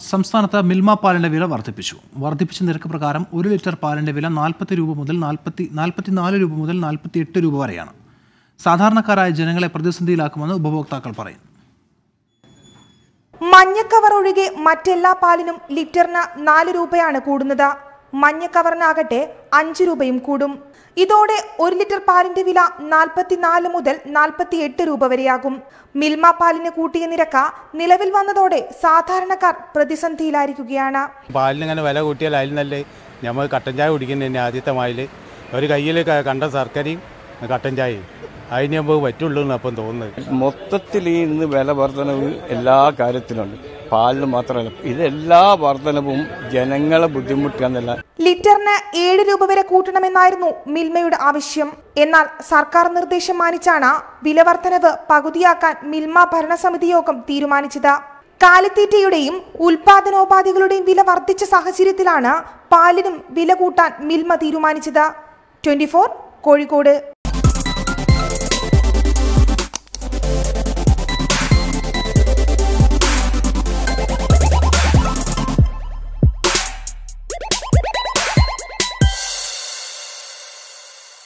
സംസ്ഥാനത്ത് മിൽമ പാലിന്റെ വില വർദ്ധിപ്പിച്ചു വർദ്ധിപ്പിച്ച നിരക്ക് പ്രകാരം ഒരു ലിറ്റർ പാലിന്റെ വില നാൽപ്പത്തി രൂപ മുതൽ നാൽപ്പത്തി നാൽപ്പത്തിനാല് രൂപ മുതൽ നാൽപ്പത്തി എട്ട് രൂപ വരെയാണ് സാധാരണക്കാരായ ജനങ്ങളെ പ്രതിസന്ധിയിലാക്കുമെന്ന് ഉപഭോക്താക്കൾ പറയുന്നു മഞ്ഞക്കവർ ഒഴികെ മറ്റെല്ലാ പാലിനും ലിറ്ററിന് നാല് രൂപയാണ് കൂടുന്നത് മഞ്ഞക്കവറിനാകട്ടെ അഞ്ച് രൂപയും കൂടും ഇതോടെ ഒരു ലിറ്റർ പാലിന്റെ വില നാൽപ്പത്തിനാല് മുതൽ നാൽപ്പത്തി എട്ട് രൂപ വരെയാകും മിൽമ പാലിന് കൂട്ടിയ നിരക്ക് നിലവിൽ വന്നതോടെ സാധാരണക്കാർ പ്രതിസന്ധിയിലായിരിക്കുകയാണ് പാലിന് ഇങ്ങനെ വില കൂട്ടിയാൽ അതിൽ നല്ല നമ്മൾ കട്ടൻ ചായ കുടിക്കുന്നത് തന്നെ ആദ്യത്തെ മായിൽ ഒരു കയ്യിൽ കണ്ട ശർക്കരയും കട്ടൻ ചായയും അതിന് നമുക്ക് പറ്റുള്ളൂ എന്ന് അപ്പം തോന്നുന്നത് മൊത്തത്തിൽ ഈ ഇന്ന് വില വർധനവ് എല്ലാ കാര്യത്തിലുണ്ട് പാലിന് മാത്രമല്ല ഇതെല്ലാ വർധനവും ജനങ്ങളെ ബുദ്ധിമുട്ടിക്കാന്നല്ല ലിറ്ററിന് ഏഴ് രൂപ വരെ കൂട്ടണമെന്നായിരുന്നു മിൽമയുടെ ആവശ്യം എന്നാൽ സർക്കാർ നിർദ്ദേശം മാനിച്ചാണ് വില വർധനവ് പകുതിയാക്കാൻ മിൽമ ഭരണസമിതി യോഗം തീരുമാനിച്ചത് കാലിത്തീറ്റയുടെയും ഉൽപാദനോപാധികളുടെയും വില വർദ്ധിച്ച സാഹചര്യത്തിലാണ് പാലിനും വില കൂട്ടാൻ മിൽമ തീരുമാനിച്ചത് ട്വന്റി കോഴിക്കോട്